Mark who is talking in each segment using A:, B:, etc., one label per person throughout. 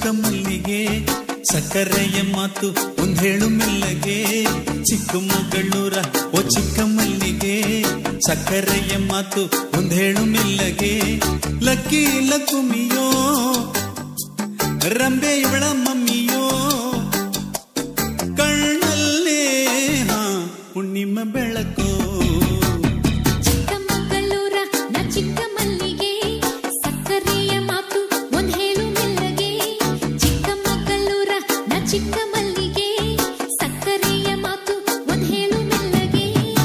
A: ಮಲ್ಲಿಗೆ ಸಕ್ಕರೆಯ ಮಾತು ಒಂದ್ ಹೇಳು ಮೆಲ್ಲಗೆ ಚಿಕ್ಕಮಗಳೂರ ಓ ಚಿಕ್ಕ ಮಲ್ಲಿಗೆ ಸಕ್ಕರೆಯ ಮಾತು ಒಂದ್ ಹೇಳು ಮೆಲ್ಲಗೆ ಲಕ್ಕಿ ಲಕುಮಿಯೋ ರಂಬೆ ಇವಳ ಮಮ್ಮಿಯೋ ಕಣ್ಣಲ್ಲೇ ಹಾ ಹುಣ್ಣಿಮ ಬೆಳಕೋ
B: ಚಿಕ್ಕಮಗಳೂರ ನ ಚಿಕ್ಕ ಮಲ್ಲಿಗೆ ಸಕ್ಕರೆಯ ಮಾತು ಒಂದ್ ಹೇಳು ಮೆಲ್ಲಗೆ ಚಿಕ್ಕಮಗಳೂರ ನ ಚಿಕ್ಕ ಮಲ್ಲಿಗೆ ಸಕ್ಕರೆಯ ಮಾತು ಒಂದ್ ಹೇಳು ಮೆಲ್ಲಗೆ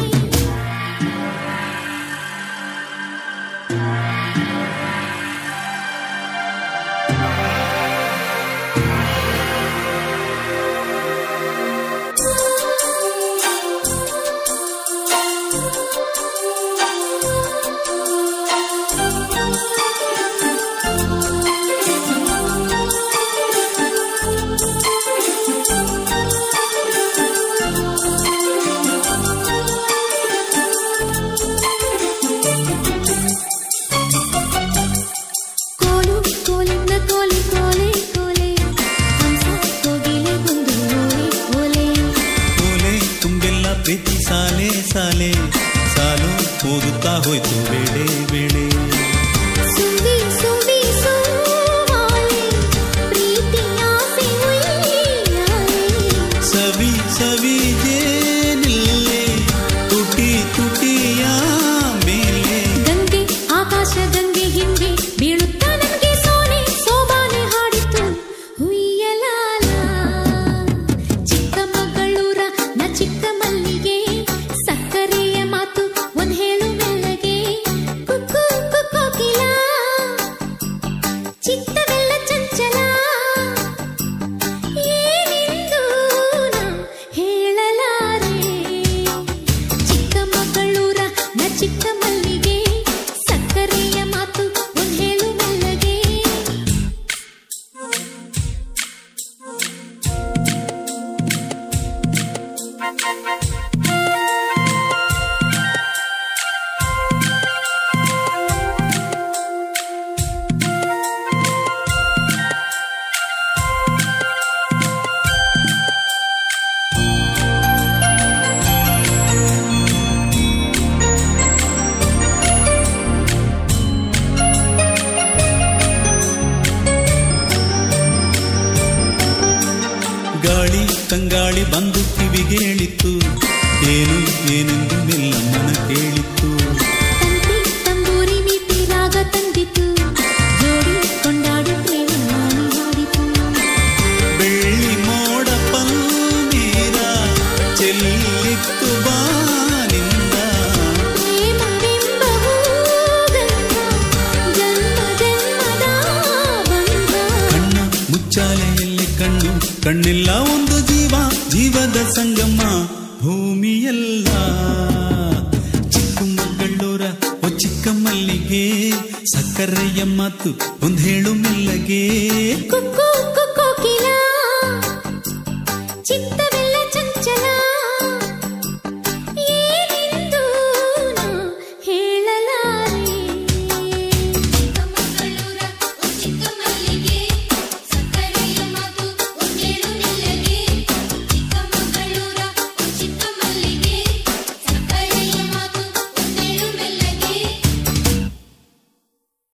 B: ಕೋಲು ಕೋಲಿಂದ ಕೋಲಿ ಕೋಲೆ ಕೋಲೆ ಹಂಸ ಕೋಗಿಲೆ ಬಂದು ಓಲೆ ಓಲೆ
A: ಓಲೆ ತುಂಬೆಲ್ಲ ಪ್ರೀತಿ ಸಾಲೆ ಸಾಲೆ ಸಾಲು ಓದುತ್ತಾ ಹೋಯ್ತು ಬೇಳೆ ಬೇಳೆ
B: ಸುಂದಿ ಸುಂದಿ ಸೋವಾಲೆ ಪ್ರೀತಿಯ ಸಿಗುಯ್ಯಾಲೆ
A: ಸವಿ ಸವಿ ಜೇನಿಲ್ಲೆ ತುಟಿ ತುಟಿಯ ಮೇಲೆ
B: ಗಂಗೆ ಆಕಾಶ ಗಂಗೆ ಹಿಂದೆ ಬೀಳುತ್ತಾ ನಮ್ಗೆ ಸೋನೆ ಸೋಬಾನೆ ಹಾಡಿತು ಹುಯ್ಯಲಾಲ ಚಿಕ್ಕಮಗಳೂರ ನ ಚಿಕ್ಕ ಮಲ್ಲಿಗೆ ಸಕ್ಕರೆಯ ಮಾತು ಒಂದ್ ಹೇಳು ಮೆಲ್ಲಗೆ ಕುಕ್ಕು ಕುಕ್ಕೋಕಿಲ ಚಿತ್ತವೆಲ್ಲ ಚಂಚಲ ಏನೆಂದು ನಾ ಹೇಳಲಾರೆ ಚಿಕ್ಕಮಗಳೂರ ನ ಚಿಕ್ಕ ಮಲ್ಲಿಗೆ ಸಕ್ಕರೆಯ ಮಾತು ಒಂದ್ ಹೇಳು ಮೆಲ್ಲಗೆ
A: ಗಾಳಿ ತಂಗಾಳಿ ಬಂದು ಕಿವಿಗೆ ಹೇಳಿತ್ತು ಏನು ಏನೆಂದು ಮೆಲ್ಲಮ್ಮನ ಕೇಳಿತ್ತು
B: ತಂತಿ ತಂಬೂರಿ ಮೀಟಿ ರಾಗ ತಂದಿತು ಜೋಡಿ ಕೊಂಡಾಡು ಪ್ರೇಮ ನಾನಿ ಹಾಡಿತು
A: ಬೆಳ್ಳಿ ಮೋಡ ಪನ್ನೀರ ಚೆಲ್ಲಿತ್ತು ಬಾನಿಂದ
B: ಪ್ರೇಮವೆಂಬ ಹೂಗಂಧ ಜನ್ಮ ಜನ್ಮದ ಬಂಧ
A: ಕಣ್ಣ ಮುಚ್ಚಾಲೆಯಲ್ಲಿ ಕಣ್ಣು ಕಣ್ಣಿಲ್ಲ ಒಂದು ಜೀವ ಜೀವದ ಸಂಗಮ ಭೂಮಿಯಲ್ಲ ಚಿಕ್ಕಮಗಳೂರ ಓ ಚಿಕ್ಕ ಮಲ್ಲಿಗೆ ಸಕ್ಕರೆಯ ಮಾತು ಒಂದ್ ಹೇಳು ಮೆಲ್ಲಗೆ
B: ಕುಕ್ಕು